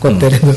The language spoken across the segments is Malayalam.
കൊത്തരുത്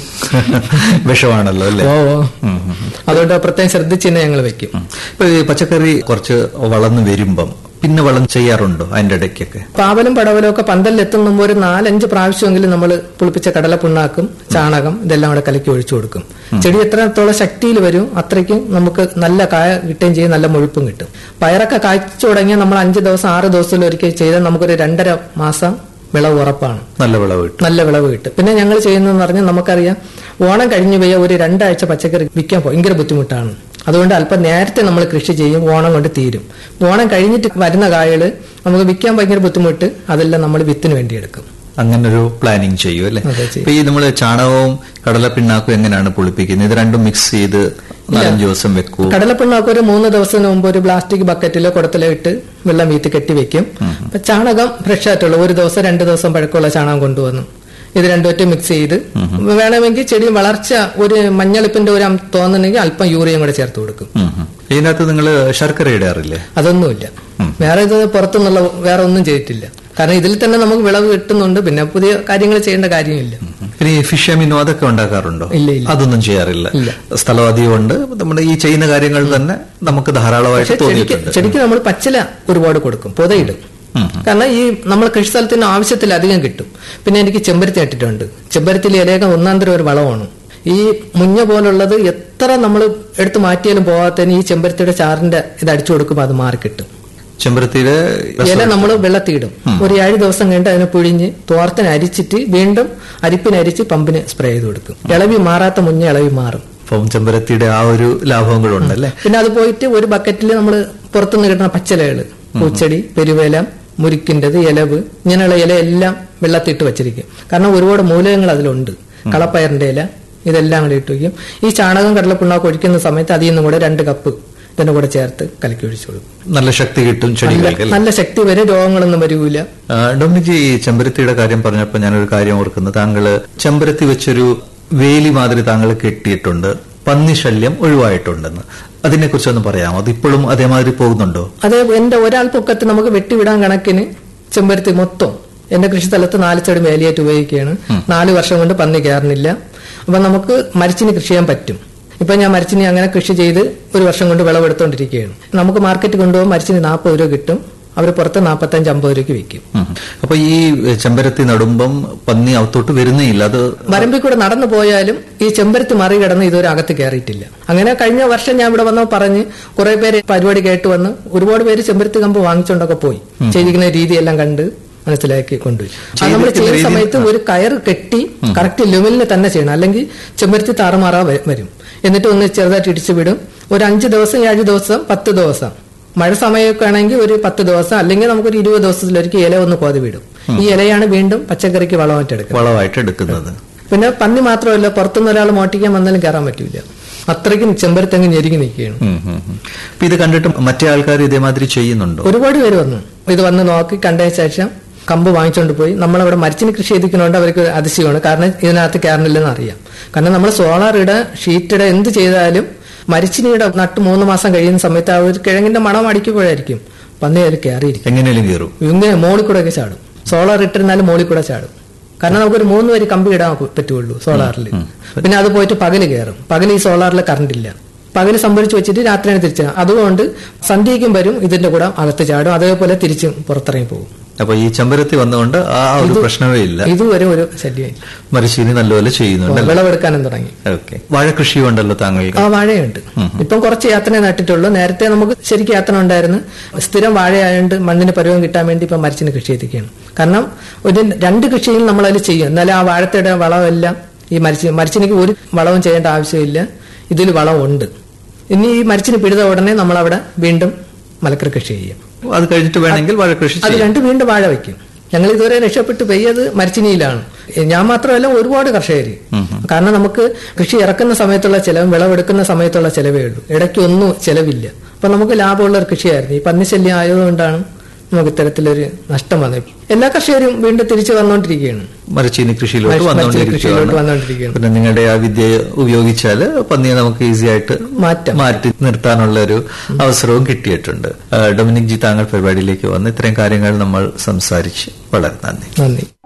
വിഷമാണല്ലോ അല്ലേ ഓ ഓ. അതുകൊണ്ട് പ്രത്യേകം ശ്രദ്ധിച്ച് തന്നെ ഞങ്ങൾ വെക്കും ഇപ്പൊ ഈ പച്ചക്കറി കുറച്ച് വളർന്നു വരുമ്പം പിന്നെ വളം ചെയ്യാറുണ്ടോ അതിന്റെ ഇടയ്ക്കൊക്കെ പാവലും പടവലും ഒക്കെ പന്തലിലെത്തുന്ന മുമ്പ് ഒരു നാലഞ്ച് പ്രാവശ്യമെങ്കിലും നമ്മൾ പുളിപ്പിച്ച കടല പുണ്ണാക്കും ചാണകം ഇതെല്ലാം കൂടെ കലക്കി ഒഴിച്ചു കൊടുക്കും ചെടി എത്രത്തോളം ശക്തിയിൽ വരും അത്രയ്ക്കും നമുക്ക് നല്ല കായ കിട്ടുകയും ചെയ്യും നല്ല മുഴുപ്പും കിട്ടും പയറൊക്കെ കായ്ച്ചു തുടങ്ങിയാൽ നമ്മൾ അഞ്ച് ദിവസം ആറ് ദിവസത്തിൽ ഒരിക്കൽ ചെയ്താൽ നമുക്കൊരു രണ്ടര മാസം വിളവ് ഉറപ്പാണ് നല്ല വിളവ് കിട്ടും നല്ല വിളവ് കിട്ടും പിന്നെ ഞങ്ങൾ ചെയ്യുന്നതെന്ന് പറഞ്ഞാൽ നമുക്കറിയാം ഓണം കഴിഞ്ഞു പോയ ഒരു രണ്ടാഴ്ച പച്ചക്കറി വിൽക്കാൻ ഭയങ്കര ബുദ്ധിമുട്ടാണ് അതുകൊണ്ട് അല്പം നേരത്തെ നമ്മൾ കൃഷി ചെയ്യും ഓണം കൊണ്ട് തീരും ഓണം കഴിഞ്ഞിട്ട് വരുന്ന കായകള് നമുക്ക് വിൽക്കാൻ ഭയങ്കര ബുദ്ധിമുട്ട് അതെല്ലാം നമ്മൾ വിത്തിന് വേണ്ടി എടുക്കും അങ്ങനെ ഒരു പ്ലാനിങ് ചെയ്യും അല്ലെ അതെ, ചെയ്യും. ഇപ്പൊ ഈ നമ്മള് ചാണകവും കടലപ്പിണ്ണാക്കും എങ്ങനെയാണ് പുളിപ്പിക്കുന്നത് ഇത് രണ്ടും മിക്സ് ചെയ്ത് നാലഞ്ച് ദിവസം വെക്കൂ കടലപ്പിണ്ണാക്ക് ഒരു മൂന്ന് ദിവസത്തിന് മുമ്പ് ഒരു പ്ലാസ്റ്റിക് ബക്കറ്റിലോ കുടത്തിലോ ഇട്ട് വെള്ളം വീത്തി കെട്ടി വെക്കും അപ്പൊ ചാണകം ഫ്രഷ് ആയിട്ടുള്ള ഒരു ദിവസം രണ്ട് ദിവസം പഴക്കമുള്ള ചാണകം കൊണ്ടുവന്നു ഇത് രണ്ടുപറ്റും മിക്സ് ചെയ്ത് വേണമെങ്കിൽ ചെടി വളർച്ച ഒരു മഞ്ഞളിപ്പിന്റെ ഒരു അം- തോന്നുന്നെങ്കിൽ അല്പം യൂറിയം കൂടെ ചേർത്ത് കൊടുക്കും ഉം, ഉം. ഇതിനകത്ത് നിങ്ങൾ ശർക്കര ഇടാറില്ലേ അതൊന്നുമില്ല വേറെ ഇത് പുറത്തുനിന്നുള്ള വേറെ ഒന്നും ചെയ്തിട്ടില്ല കാരണം ഇതിൽ തന്നെ നമുക്ക് വിളവ് കിട്ടുന്നുണ്ട് പിന്നെ പുതിയ കാര്യങ്ങൾ ചെയ്യേണ്ട കാര്യമില്ല പിന്നെ ഈ ഫിഷ് അമിനോ അതൊക്കെ ഉണ്ടാക്കാറുണ്ടോ ഇല്ല, ഇല്ല. അതൊന്നും ചെയ്യാറില്ല ഇല്ല. സ്ഥലം അധികമുണ്ട് നമ്മുടെ ഈ ചെയ്യുന്ന കാര്യങ്ങൾ തന്നെ നമുക്ക് ധാരാളമായിട്ട് പക്ഷെ ചെടിക്ക് തോന്നിയിട്ടുണ്ട് ചെടിക്ക് നമ്മൾ പച്ചില ഒരുപാട് കൊടുക്കും പുതയിടും കാരണം ഈ നമ്മൾ കൃഷി സ്ഥലത്തിന് ആവശ്യത്തിലധികം കിട്ടും പിന്നെ എനിക്ക് ചെമ്പരത്തി നട്ടിട്ടുണ്ട് ചെമ്പരത്തിയിൽ ഇലയൊക്കെ ഒന്നാം തരം ഒരു വളമാണ് ഈ മുഞ്ഞ പോലുള്ളത് എത്ര നമ്മൾ എടുത്തു മാറ്റിയാലും പോകാത്തതിന് ഈ ചെമ്പരത്തിയുടെ ചാറിന്റെ ഇത് അടിച്ചു കൊടുക്കുമ്പോൾ അത് മാറി കിട്ടും ചെമ്പരത്തിയുടെ ഇല നമ്മൾ വെള്ളത്തിയിടും ഒരു ഏഴ് ദിവസം കഴിഞ്ഞിട്ട് അതിനെ പിഴിഞ്ഞ് തോർത്തിന് അരിച്ചിട്ട് വീണ്ടും അരിപ്പിന് അരിച്ച് പമ്പിന് സ്പ്രേ ചെയ്ത് കൊടുക്കും ഇളവി മാറാത്ത മുന്നേ ഇളവി മാറും അപ്പം ചെമ്പരത്തിയുടെ ആ ഒരു ലാഭവും കൂടെ ഉണ്ടല്ലേ പിന്നെ അത് പോയിട്ട് ഒരു ബക്കറ്റിൽ നമ്മൾ പുറത്തുനിന്ന് കിട്ടുന്ന പച്ചിലകള് പൂച്ചെടി പെരുവേല മുരിക്കിൻ്റെത് ഇലവ് ഇങ്ങനെയുള്ള ഇല എല്ലാം വെള്ളത്തിട്ട് വെച്ചിരിക്കും കാരണം ഒരുപാട് മൂലകങ്ങൾ അതിലുണ്ട് കളപ്പയറിന്റെ ഇല ഇതെല്ലാം കൂടി ഇട്ട് വയ്ക്കും ഈ ചാണകം കടലപ്പിണ്ണാക്ക് ഒഴിക്കുന്ന സമയത്ത് അതിൽ നിന്നും കൂടെ രണ്ട് കപ്പ് ഇതിന്റെ കൂടെ ചേർത്ത് കലക്കി ഒഴിച്ചു കൊടുക്കും നല്ല ശക്തി കിട്ടും ചെടികൾക്ക് നല്ല- നല്ല ശക്തി വരെ രോഗങ്ങളൊന്നും വരൂല ആ, ഡൊമിനിക്ക് ഈ ചെമ്പരത്തിയുടെ കാര്യം പറഞ്ഞപ്പോൾ ഞാനൊരു കാര്യം ഓർക്കുന്നു താങ്കള് ചെമ്പരത്തി വെച്ചൊരു വേലി മാതിരി താങ്കൾ കെട്ടിയിട്ടുണ്ട് പന്നി ശല്യം ഒഴിവായിട്ടുണ്ടെന്ന് അതിനെക്കുറിച്ച് ഒന്ന് പറയാമോ അത് ഇപ്പോഴും അതേമാതിരി പോകുന്നുണ്ടോ അത് എന്റെ ഒരാൾ പൊക്കത്ത് നമുക്ക് വെട്ടിവിടാൻ കണക്കിന് ചെമ്പരത്തി മൊത്തം എന്റെ കൃഷിസ്ഥലത്ത് നാല് ചെടി വേലിയായിട്ട് ഉപയോഗിക്കുകയാണ് നാല് വർഷം കൊണ്ട് പന്നി കയറുന്നില്ല അപ്പൊ നമുക്ക് മരിച്ചിനി കൃഷി ചെയ്യാൻ പറ്റും ഇപ്പൊ ഞാൻ മരിച്ചിനി അങ്ങനെ കൃഷി ചെയ്ത് ഒരു വർഷം കൊണ്ട് വിളവെടുത്തോണ്ടിരിക്കുകയാണ് നമുക്ക് മാർക്കറ്റ് കൊണ്ടുപോകാൻ മരിച്ചിനി നാൽപ്പത് രൂപ കിട്ടും അവർ പുറത്ത് നാൽപ്പത്തഞ്ച് അമ്പത് രൂപയ്ക്ക് വിൽക്കും ഉം. അപ്പൊ ഈ ചെമ്പരത്തി നടുമ്പം പന്നി അകത്തോട്ട് വരുന്നേ ഇല്ല അത് വരമ്പിൽ കൂടെ നടന്നു പോയാലും ഈ ചെമ്പരത്തി മറികടന്ന് ഇതുവരെ അകത്ത് കയറിയിട്ടില്ല അങ്ങനെ കഴിഞ്ഞ വർഷം ഞാൻ ഇവിടെ വന്നപ്പോൾ പറഞ്ഞ് കുറെ പേര് പരിപാടി കേട്ട് വന്ന് ഒരുപാട് പേര് ചെമ്പരത്തി കമ്പ് വാങ്ങിച്ചുകൊണ്ടൊക്കെ പോയി ചെയ്തിരിക്കുന്ന രീതിയെല്ലാം കണ്ട് മനസ്സിലാക്കി കൊണ്ടുപോയി അത് നമ്മൾ ചെയ്തിരിക്കുന്ന ചെയ്യുന്ന രീതി- സമയത്ത് ഒരു കയർ കെട്ടി കറക്റ്റ് ലെവലിൽ തന്നെ ചെയ്യണം അല്ലെങ്കിൽ ചെമ്പരത്തി താറുമാറാ വ- വരും എന്നിട്ട് ഒന്ന് ചെറുതായിട്ട് ഇടിച്ചു വിടും ഒരു അഞ്ച് ദിവസം ഏഴ് ദിവസം പത്ത് ദിവസം മഴ സമയമൊക്കെ ആണെങ്കിൽ ഒരു പത്ത് ദിവസം അല്ലെങ്കിൽ നമുക്കൊരു ഇരുപത് ദിവസത്തിലൊരിക്കൽ ഇല ഒന്ന് കോതി വിടും ഈ ഇലയാണ് വീണ്ടും പച്ചക്കറിക്ക് വളമായിട്ട് എടുക്കുന്നത് വളമായിട്ട് എടുക്കുന്നത് പിന്നെ പന്നി മാത്രമല്ല പുറത്തുനിന്ന് ഒരാൾ മോട്ടിക്കാൻ വന്നാലും കയറാൻ പറ്റൂല അത്രയ്ക്കും ചെമ്പരത്തങ്ങ് ഞെരുങ്ങി നിൽക്കുകയാണ് ഉം, ഉം, ഉം. അപ്പൊ ഇത് കണ്ടിട്ട് മറ്റേ ആൾക്കാർ ഇതേമാതിരി ചെയ്യുന്നുണ്ടോ ഒരുപാട് പേര് വന്നു ഇത് വന്ന് നോക്കി കണ്ടതിന് ശേഷം കമ്പ് വാങ്ങിച്ചുകൊണ്ട് പോയി നമ്മളവിടെ മരിച്ചിന് കൃഷി ചെയ്തിരിക്കുന്നതുകൊണ്ട് അവർക്ക് അതിശയമാണ് കാരണം ഇതിനകത്ത് കയറണില്ലെന്ന് അറിയാം കാരണം നമ്മൾ സോളാർ ഇട ഷീറ്റ് ഇട എന്ത് ചെയ്താലും മരിച്ചിനിയുടെ നട്ട് മൂന്ന് മാസം കഴിയുന്ന സമയത്ത് ആ ഒരു കിഴങ്ങിന്റെ മണം അടിക്കുമ്പോഴായിരിക്കും പന്നി അതിൽ കയറിയിരിക്കും എങ്ങനെയും കയറും ഇങ്ങനെ മോളിൽ കൂടെ ഒക്കെ ചാടും സോളാർ ഇട്ടിരുന്നാലും മോളിൽ കൂടെ ചാടും കാരണം നമുക്കൊരു മൂന്ന് വരി കമ്പി ഇടാൻ പറ്റുള്ളൂ സോളാറിൽ പിന്നെ അത് പോയിട്ട് പകല് കയറും പകല് ഈ സോളാറിൽ കറണ്ട് ഇല്ല പകല് സംഭരിച്ച് വെച്ചിട്ട് രാത്രിയാണ് തിരിച്ചു അതുകൊണ്ട് സന്ധ്യയ്ക്കും വരും ഇതിന്റെ കൂടെ അകത്ത് ചാടും അതേപോലെ തിരിച്ചും പുറത്തിറങ്ങി പോകും അപ്പൊ ഈ ചെമ്പരത്തി വന്നുകൊണ്ട് ആ ഒരു പ്രശ്നമേ ഇല്ല ഇതുവരെ ഒരു ശല്യമില്ല മരിശീനി നല്ലപോലെ ചെയ്യുന്നുണ്ട് വിളവെടുക്കാനും തുടങ്ങി ഓക്കെ വാഴകൃഷി ഉണ്ടല്ലോ താങ്കൾക്ക് ആ വാഴയുണ്ട് ഇപ്പം കുറച്ച് യാത്ര നട്ടിട്ടുള്ളൂ നേരത്തെ നമുക്ക് ശരിക്കും യാത്ര ഉണ്ടായിരുന്നു സ്ഥിരം വാഴയായതുകൊണ്ട് മണ്ണിന് പരുവം കിട്ടാൻ വേണ്ടി ഇപ്പം മരിച്ചിന് കൃഷി ചെയ്തിരിക്കുകയാണ് കാരണം ഒരു രണ്ട് കൃഷിയും നമ്മൾ അതിൽ ചെയ്യും എന്നാലും ആ വാഴത്തയുടെ വളമെല്ലാം ഈ മരിച്ച മരിച്ചിനിക്ക് ഒരു വളവും ചെയ്യേണ്ട ആവശ്യമില്ല ഇതിൽ വളമുണ്ട് ഇനി ഈ മരിച്ചിന് പിഴുത ഉടനെ നമ്മൾ അവിടെ വീണ്ടും മലക്കറി കൃഷി ചെയ്യും അത് കഴിഞ്ഞിട്ട് വേണമെങ്കിൽ വാഴകൃഷി അത് ചെയ്യാം രണ്ട് വീണ്ടും വാഴ വയ്ക്കും ഞങ്ങൾ ഇതുവരെ രക്ഷപ്പെട്ട് പെയ്യത് മരിച്ചിനിയിലാണ് ഞാൻ മാത്രമല്ല ഒരുപാട് കർഷകർ കാരണം നമുക്ക് കൃഷി ഇറക്കുന്ന സമയത്തുള്ള ചെലവും വിളവെടുക്കുന്ന സമയത്തുള്ള ചെലവേ ഉള്ളൂ ഇടയ്ക്ക് ഒന്നും ചെലവില്ല അപ്പൊ നമുക്ക് ലാഭമുള്ള ഒരു കൃഷിയായിരുന്നു ഈ പന്നിശല്യം ആയതുകൊണ്ടാണ് നമുക്ക് ഇത്തരത്തിലൊരു നഷ്ടം വന്നത് എല്ലാ കർഷകരും വീണ്ടും തിരിച്ചു വന്നുകൊണ്ടിരിക്കുകയാണ് മരച്ചീനി കൃഷിയിലോട്ട് മരച്ചീനി വന്നുകൊണ്ടിരിക്കുകയാണ് കൃഷിയിലോട്ട് വന്നുകൊണ്ടിരിക്കുകയാണ്. പിന്നെ നിങ്ങളുടെ ആ വിദ്യ ഉപയോഗിച്ചാല് പന്നിയെ നമുക്ക് ഈസി ആയിട്ട് മാറ്റാം മാറ്റി നിർത്താനുള്ള ഒരു അവസരവും കിട്ടിയിട്ടുണ്ട് ആ, ഡൊമിനിക് ജി താങ്കൾ പരിപാടിയിലേക്ക് വന്ന് ഇത്രയും കാര്യങ്ങൾ നമ്മൾ സംസാരിച്ച് വളരെ നന്ദി നന്ദി